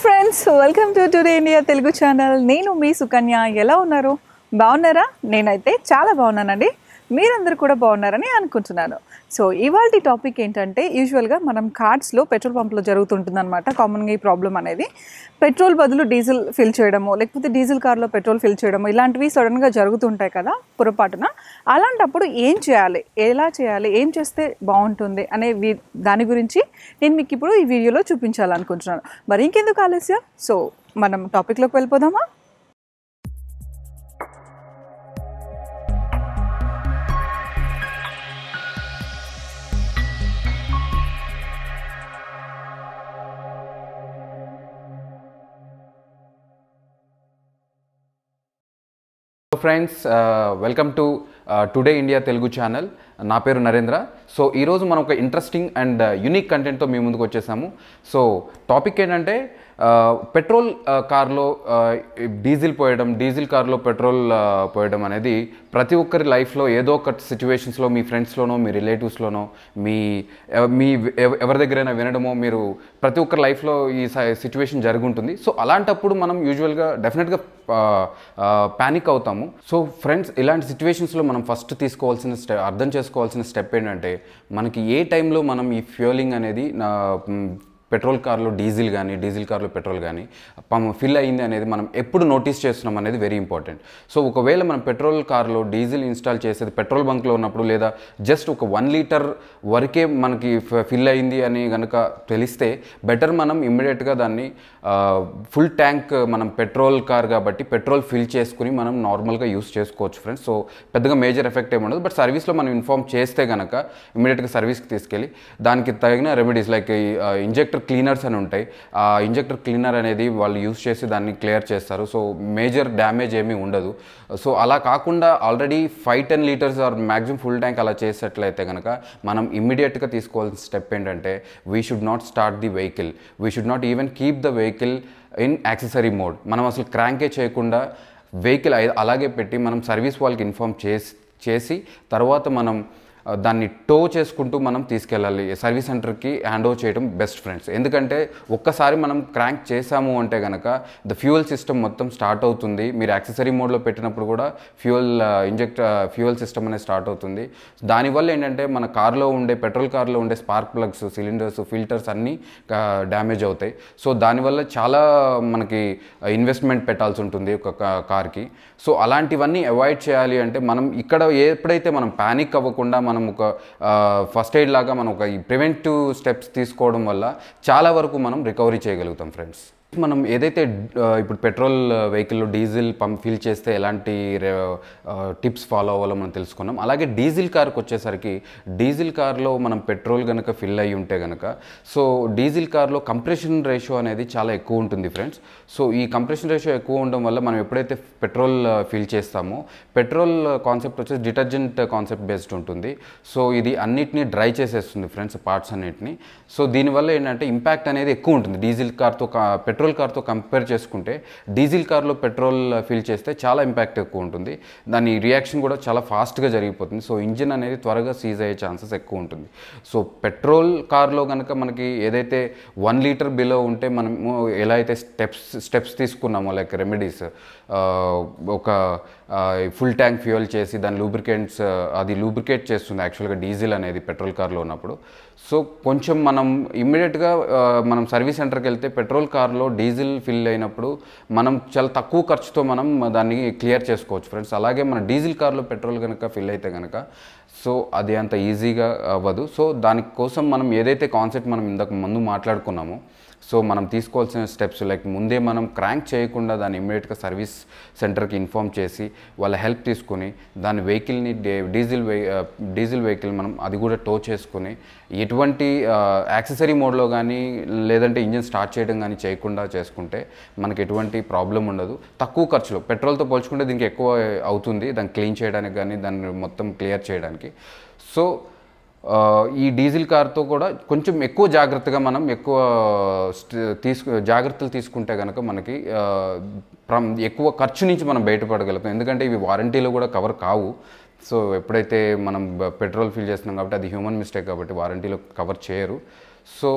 friends welcome to today India Telugu channel నేను మీ సుకన్య ఎలా ఉన్నారు బాగున్నారా నేనైతే చాలా బాగున్నానండి మీరందరూ కూడా బాగున్నారని అనుకుంటున్నాను సో ఇవాళ టాపిక్ ఏంటంటే యూజువల్గా మనం కార్డ్స్లో పెట్రోల్ పంప్లో జరుగుతుంటుందన్నమాట కామన్గా ఈ ప్రాబ్లం అనేది పెట్రోల్ బదులు డీజిల్ ఫిల్ చేయడము లేకపోతే డీజిల్ కార్లో పెట్రోల్ ఫిల్ చేయడము ఇలాంటివి సడన్గా జరుగుతుంటాయి కదా పొరపాటున అలాంటప్పుడు ఏం చేయాలి ఎలా చేయాలి ఏం చేస్తే బాగుంటుంది అనే వి- దాని గురించి నేను మీకు ఇప్పుడు ఈ వీడియోలో చూపించాలనుకుంటున్నాను మరి ఇంకెందుకు ఆలస్యం సో మనం టాపిక్లోకి వెళ్ళిపోదామా friends welcome to today India Telugu channel నా పేరు నరేంద్ర సో ఈరోజు మనం ఒక ఇంట్రెస్టింగ్ అండ్ యునిక్ కంటెంట్తో మీ ముందుకు వచ్చేసాము సో టాపిక్ ఏంటంటే పెట్రోల్ కార్లో డీజిల్ పోయడం డీజిల్ కార్లో పెట్రోల్ పోయడం అనేది ప్రతి ఒక్కరి లైఫ్లో ఏదో ఒక సిచ్యువేషన్స్లో మీ ఫ్రెండ్స్లోనో మీ రిలేటివ్స్లోనో మీ ఎవ- మీ ఎవ- ఎవరి దగ్గరైనా వినడమో మీరు ప్రతి ఒక్కరి లైఫ్లో ఈ సిచ్యువేషన్ జరుగుంటుంది సో అలాంటప్పుడు మనం యూజువల్గా డెఫినెట్గా ప్యానిక్ అవుతాము సో ఫ్రెండ్స్ ఇలాంటి సిచ్యువేషన్స్లో మనం ఫస్ట్ తీసుకోవాల్సిన స్టె అర్థం చేసుకోవాల్సిన స్టెప్ ఏంటంటే మనకి ఏ టైంలో మనం ఈ ఫ్యూయలింగ్ అనేది నా మ్, పెట్రోల్ కార్లో డీజిల్ కానీ డీజిల్ కార్లో పెట్రోల్ కానీ పం ఫిల్ అయింది అనేది మనం ఎప్పుడు నోటీస్ చేస్తున్నాం అనేది వెరీ ఇంపార్టెంట్ సో ఒకవేళ మనం పెట్రోల్ కార్లో డీజిల్ ఇన్స్టాల్ చేసేది పెట్రోల్ బంక్లో ఉన్నప్పుడు లేదా జస్ట్ ఒక వన్ లీటర్ వరకే మనకి ఫిల్ అయింది అని కనుక తెలిస్తే బెటర్ మనం ఇమ్మీడియట్గా దాన్ని ఫుల్ ట్యాంక్ మనం పెట్రోల్ కార్ కాబట్టి పెట్రోల్ ఫిల్ చేసుకుని మనం నార్మల్గా యూస్ చేసుకోవచ్చు ఫ్రెండ్స్ సో పెద్దగా మేజర్ ఎఫెక్ట్ ఏమి ఉండదు బట్ సర్వీస్లో మనం ఇన్ఫార్మ్ చేస్తే కనుక ఇమ్మీడియట్గా సర్వీస్కి తీసుకెళ్ళి దానికి తగిన రెమెడీస్ లైక్ ఇంజెక్టర్ క్లీనర్స్ అని ఉంటాయి ఆ ఇంజెక్టర్ క్లీనర్ అనేది వాళ్ళు యూస్ చేసి దాన్ని క్లియర్ చేస్తారు సో మేజర్ డ్యామేజ్ ఏమీ ఉండదు సో అలా కాకుండా already five ten litres or maximum full tank అలా చేసేట్లయితే కనుక మనం ఇమ్మీడియట్గా తీసుకోవాల్సిన స్టెప్ ఏంటంటే we should not start the vehicle we should not even keep the vehicle in accessory mode మనం అసలు క్రాంకే చేయకుండా వెహికల్ అలాగే పెట్టి మనం సర్వీస్ వాళ్ళకి ఇన్ఫామ్ చేసి చేసి తర్వాత మనం ఆ, దాన్ని టో చేసుకుంటూ మనం తీసుకెళ్ళాలి సర్వీస్ సెంటర్కి హ్యాండ్ ఓవర్ చేయడం బెస్ట్ ఫ్రెండ్స్ ఎందుకంటే ఒక్కసారి మనం క్రాంక్ చేసాము అంటే కనుక ద ఫ్యూయల్ సిస్టమ్ మొత్తం స్టార్ట్ అవుతుంది మీరు యాక్సెసరీ మోడ్లో పెట్టినప్పుడు కూడా ఫ్యూయల్ ఇంజెక్ట్ ఫ్యూయల్ సిస్టమ్ అనేది స్టార్ట్ అవుతుంది దానివల్ల ఏంటంటే మన కార్లో ఉండే పెట్రోల్ కార్లో ఉండే స్పార్క్ ప్లగ్స్ సిలిండర్స్ ఫిల్టర్స్ అన్నీ డ్యామేజ్ అవుతాయి సో దానివల్ల చాలా మనకి ఇన్వెస్ట్మెంట్ పెట్టాల్సి ఉంటుంది ఒక కా- కార్కి సో అలాంటివన్నీ అవాయిడ్ చేయాలి అంటే మనం ఇక్కడ ఎప్పుడైతే మనం ప్యానిక్ అవ్వకుండా మనం ఒక ఫస్ట్ ఎయిడ్ లాగా మనం ఒక ప్రివెంటివ్ స్టెప్స్ తీసుకోవడం వల్ల చాలా వరకు మనం రికవరీ చేయగలుగుతాం ఫ్రెండ్స్ మనం ఏదైతే ఆ, ఇప్పుడు పెట్రోల్ వెహికల్లో డీజిల్ పంప్ ఫిల్ చేస్తే ఎలాంటి టిప్స్ ఫాలో అవ్వాలో మనం తెలుసుకున్నాం అలాగే డీజిల్ కార్కి వచ్చేసరికి డీజిల్ కార్లో మనం పెట్రోల్ కనుక ఫిల్ అయ్యి ఉంటే కనుక సో డీజిల్ కార్లో కంప్రెషన్ రేషియో అనేది చాలా ఎక్కువ ఉంటుంది ఫ్రెండ్స్ సో ఈ కంప్రెషన్ రేషియో ఎక్కువ ఉండడం వల్ల మనం ఎప్పుడైతే పెట్రోల్ ఫిల్ చేస్తామో పెట్రోల్ కాన్సెప్ట్ వచ్చేసి డిటర్జెంట్ కాన్సెప్ట్ బేస్డ్ ఉంటుంది సో ఇది అన్నిటినీ డ్రై చేసేస్తుంది ఫ్రెండ్స్ పార్ట్స్ అన్నిటిని సో దీనివల్ల ఏంటంటే ఇంపాక్ట్ అనేది ఎక్కువ ఉంటుంది డీజిల్ కార్తో పెట్రోల్ కార్తో కంపేర్ చేసుకుంటే డీజిల్ కార్లో పెట్రోల్ ఫిల్ చేస్తే చాలా ఇంపాక్ట్ ఎక్కువ ఉంటుంది దాని రియాక్షన్ కూడా చాలా ఫాస్ట్గా జరిగిపోతుంది సో ఇంజిన్ అనేది త్వరగా సీజ్ అయ్యే ఛాన్సెస్ ఎక్కువ ఉంటుంది సో పెట్రోల్ కార్లో కనుక మనకి ఏదైతే వన్ లీటర్ బిలో ఉంటే మనము ఎలా అయితే స్టెప్స్ స్టెప్స్ తీసుకున్నామో లైక్ రెమెడీస్ ఒక ఫుల్ ట్యాంక్ ఫ్యూయల్ చేసి దాని లూబ్రికెంట్స్ అది లూబ్రికేట్ చేస్తుంది యాక్చువల్గా డీజిల్ అనేది పెట్రోల్ కార్లో ఉన్నప్పుడు సో కొంచెం మనం ఇమ్మీడియట్గా మనం సర్వీస్ సెంటర్కి వెళ్తే పెట్రోల్ కార్లో డీజిల్ ఫిల్ అయినప్పుడు మనం చాలా తక్కువ ఖర్చుతో మనం దాన్ని క్లియర్ చేసుకోవచ్చు ఫ్రెండ్స్ అలాగే మన డీజిల్ కార్లో పెట్రోల్ కనుక ఫిల్ అయితే కనుక సో అది అంత ఈజీగా అవ్వదు సో దానికోసం మనం ఏదైతే కాన్సెప్ట్ మనం ఇంతకు ముందు మాట్లాడుకున్నామో సో మనం తీసుకోవాల్సిన స్టెప్స్ లైక్ ముందే మనం క్రాంక్ చేయకుండా దాన్ని ఇమ్మీడియట్గా సర్వీస్ సెంటర్కి ఇన్ఫామ్ చేసి వాళ్ళ హెల్ప్ తీసుకొని దాని వెహికల్ని డీజిల్ వెహి డీజిల్ వెహికల్ మనం అది కూడా టో చేసుకొని ఎటువంటి యాక్సెసరీ మోడ్లో కానీ లేదంటే ఇంజిన్ స్టార్ట్ చేయడం కానీ చేయకుండా చేసుకుంటే మనకి ఎటువంటి ప్రాబ్లం ఉండదు తక్కువ ఖర్చులో పెట్రోల్తో పోల్చుకుంటే దీనికి ఎక్కువ అవుతుంది దాన్ని క్లీన్ చేయడానికి కానీ దాన్ని మొత్తం క్లియర్ చేయడానికి సో ఆ, ఈ డీజిల్ కార్తో కూడా కొంచెం ఎక్కువ జాగ్రత్తగా మనం ఎక్కువ స్ట్- తీసుకు జాగ్రత్తలు తీసుకుంటే కనుక మనకి ఆ, ప్రమ్ ఎక్కువ ఖర్చు నుంచి మనం బయటపడగలుగుతాం ఎందుకంటే ఇవి వారంటీలో కూడా కవర్ కావు సో ఎప్పుడైతే మనం బ- పెట్రోల్ ఫిల్ చేస్తున్నాం కాబట్టి అది హ్యూమన్ మిస్టేక్ కాబట్టి వారంటీలో కవర్ చేయరు సో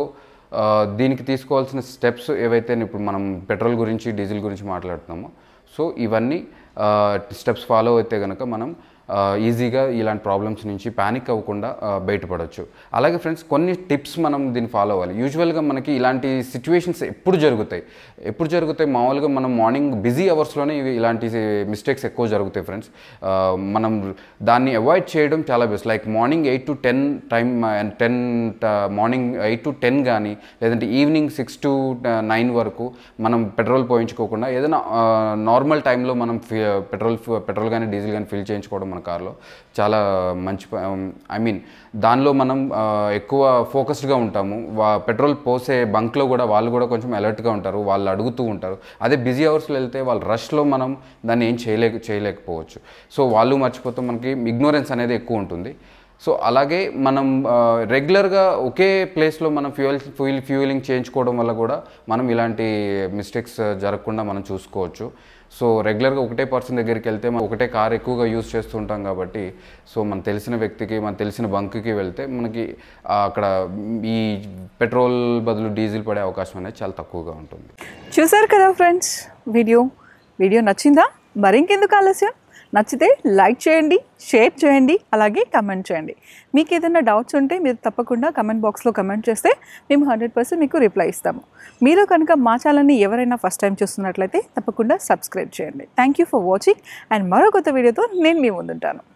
ఆ, దీనికి తీసుకోవాల్సిన స్టెప్స్ ఏవైతే ఇప్పుడు మనం పెట్రోల్ గురించి డీజిల్ గురించి మాట్లాడుతున్నామో సో ఇవన్నీ స్టెప్స్ ఫాలో అయితే కనుక మనం ఆ, ఈజీగా ఇలాంటి ప్రాబ్లమ్స్ నుంచి ప్యానిక్ అవ్వకుండా ఆ, బయటపడవచ్చు అలాగే ఫ్రెండ్స్ కొన్ని టిప్స్ మనం దీన్ని ఫాలో అవ్వాలి యూజువల్గా మనకి ఇలాంటి సిచ్యువేషన్స్ ఎప్పుడు జరుగుతాయి ఎప్పుడు జరుగుతాయి మామూలుగా మనం మార్నింగ్ బిజీ అవర్స్లోనే ఇవి ఇలాంటి మిస్టేక్స్ ఎక్కువ జరుగుతాయి ఫ్రెండ్స్ మనం దాన్ని అవాయిడ్ చేయడం చాలా best like morning eight to ten time ten morning eight to ten కానీ లేదంటే ఈవినింగ్ సిక్స్ టు నైన్ వరకు మనం పెట్రోల్ పోయించుకోకుండా ఏదైనా నార్మల్ టైంలో మనం పెట్రోల్ పెట్రోల్ కానీ డీజిల్ కానీ ఫిల్ చేయించుకోవడం మన కార్లో చాలా మంచి ఐ మీన్ దానిలో మనం ఆ, ఎక్కువ ఫోకస్డ్గా ఉంటాము వా పెట్రోల్ పోసే బంక్లో కూడా వాళ్ళు కూడా కొంచెం అలర్ట్గా ఉంటారు వాళ్ళు అడుగుతూ ఉంటారు అదే బిజీ అవర్స్లో వెళ్తే వాళ్ళ రష్లో మనం దాన్ని ఏం చేయలేక చేయలేకపోవచ్చు సో వాళ్ళు మర్చిపోతే మనకి ఇగ్నోరెన్స్ అనేది ఎక్కువ ఉంటుంది సో అలాగే మనం రెగ్యులర్గా ఒకే ప్లేస్లో మనం ఫ్యూయల్ ఫ్యూయల్ ఫ్యూయలింగ్ చేయించుకోవడం వల్ల కూడా మనం ఇలాంటి మిస్టేక్స్ జరగకుండా మనం చూసుకోవచ్చు సో రెగ్యులర్గా ఒకటే పర్సన్ దగ్గరికి వెళ్తే మనం ఒకటే కార్ ఎక్కువగా యూజ్ చేస్తుంటాం కాబట్టి సో మన తెలిసిన వ్యక్తికి మన తెలిసిన బంక్కి వెళ్తే మనకి ఆ, అక్కడ ఈ పెట్రోల్ బదులు డీజిల్ పడే అవకాశం అనేది చాలా తక్కువగా ఉంటుంది చూసారు కదా ఫ్రెండ్స్ వీడియో వీడియో నచ్చిందా మరింకెందుకు ఆలస్యం నచ్చితే లైక్ చేయండి షేర్ చేయండి అలాగే కమెంట్ చేయండి మీకు ఏదైనా డౌట్స్ ఉంటే మీరు తప్పకుండా కమెంట్ బాక్స్లో కమెంట్ చేస్తే మేము హండ్రెడ్ పర్సెంట్ మీకు రిప్లై ఇస్తాము మీరు కనుక మా ఛానల్ని ఎవరైనా ఫస్ట్ టైం చూస్తున్నట్లయితే తప్పకుండా సబ్స్క్రైబ్ చేయండి thank you for watching and మరో కొత్త వీడియోతో నేను మీ ముందుంటాను